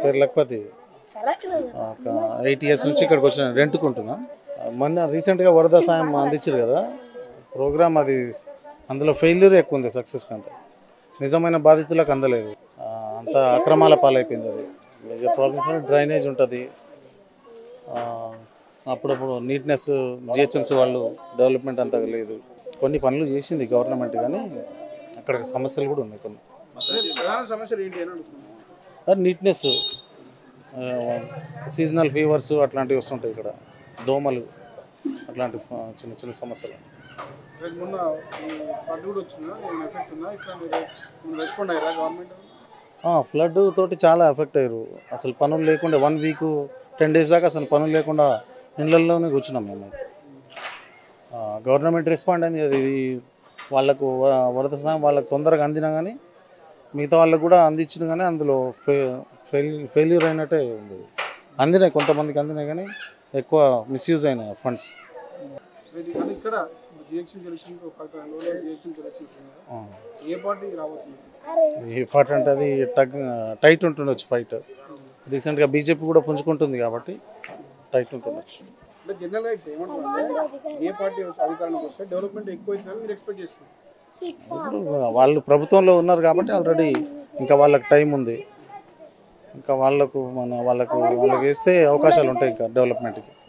పేరు లక్పతి ఒక eight years నుంచి ఇక్కడికి వచ్చిన రెంట్కుంటున్నా మొన్న రీసెంట్గా వరద సాయం అందించారు కదా ప్రోగ్రామ్ అది అందులో ఫెయిల్యూర్ ఎక్కువ ఉంది సక్సెస్ కంటే నిజమైన బాధితులకు అందలేదు ఆ, అంత అక్రమాల పాలైపోయింది అది మేజర్ ప్రాబ్లమ్స్ డ్రైనేజ్ ఉంటుంది అప్పుడప్పుడు నీట్నెస్ జిహెచ్ఎంసీ వాళ్ళు డెవలప్మెంట్ అంతగా లేదు కొన్ని పనులు చేసింది గవర్నమెంట్ కానీ అక్కడ సమస్యలు కూడా ఉన్నాయి కొన్ని అదే ప్రధాన సమస్యలు ఏంటి అని అడుగుతున్నాను నీట్నెస్ సీజనల్ ఫీవర్స్ అట్లాంటివి వస్తుంటాయి ఇక్కడ దోమలు అట్లాంటి ఆ, చిన్న చిన్న సమస్యలు రేపు మొన్న ఈ ఫ్లడ్ కూడా వచ్చిందా ఏమైనా ఎఫెక్ట్ ఉందా ఇట్లా మీరు రెస్పాండ్ అయ్యారా గవర్నమెంట్ ఫ్లడ్ తోటి చాలా ఎఫెక్ట్ అయ్యారు అసలు పనులు లేకుండా వన్ వీక్ టెన్ డేస్ దాకా అసలు పనులు లేకుండా ఇళ్ళల్లోనే కూర్చున్నాం మేము గవర్నమెంట్ రెస్పాండ్ అయింది అది వాళ్ళకు వ- వరద సహాయం వాళ్ళకు తొందరగా అందినా కానీ మిగతా వాళ్ళకు కూడా అందించిన కానీ అందులో ఫె ఫెయిల్ ఫెయిల్యూర్ అయినట్టే ఉంది అందినాయి కొంతమందికి అందినాయి కానీ ఎక్కువ మిస్యూజ్ అయినాయి ఫండ్స్ అది అది ఇక్కడ జిఎక్షన్ ఎలక్షన్ ఒక జిఎక్షన్ ఎలక్షన్ ఏ పార్టీ రాబోతుంది ఈ పార్ట్ అంటే అది టగ్ టైట్ ఉంటుండొచ్చు ఫైట్ రీసెంట్గా బీజేపీ కూడా పుంజుకుంటుంది కాబట్టి టైట్ ఉంటుండొచ్చు అంటే జనరల్గా ఇప్పుడు ఏమంటారు ఏ పార్టీ అధికారంలోకి వస్తే డెవలప్మెంట్ ఎక్కువ అవుతుందని మీరు ఎక్స్పెక్ట్ చేస్తున్నారు ఇప్పుడు వాళ్ళు ప్రభుత్వంలో ఉన్నారు కాబట్టి ఆల్రెడీ ఇంకా వాళ్ళకి టైం ఉంది ఇంకా వాళ్ళకు మన వాళ్ళకు వాళ్ళకి వేస్తే అవకాశాలు ఉంటాయి ఇంకా డెవలప్మెంట్కి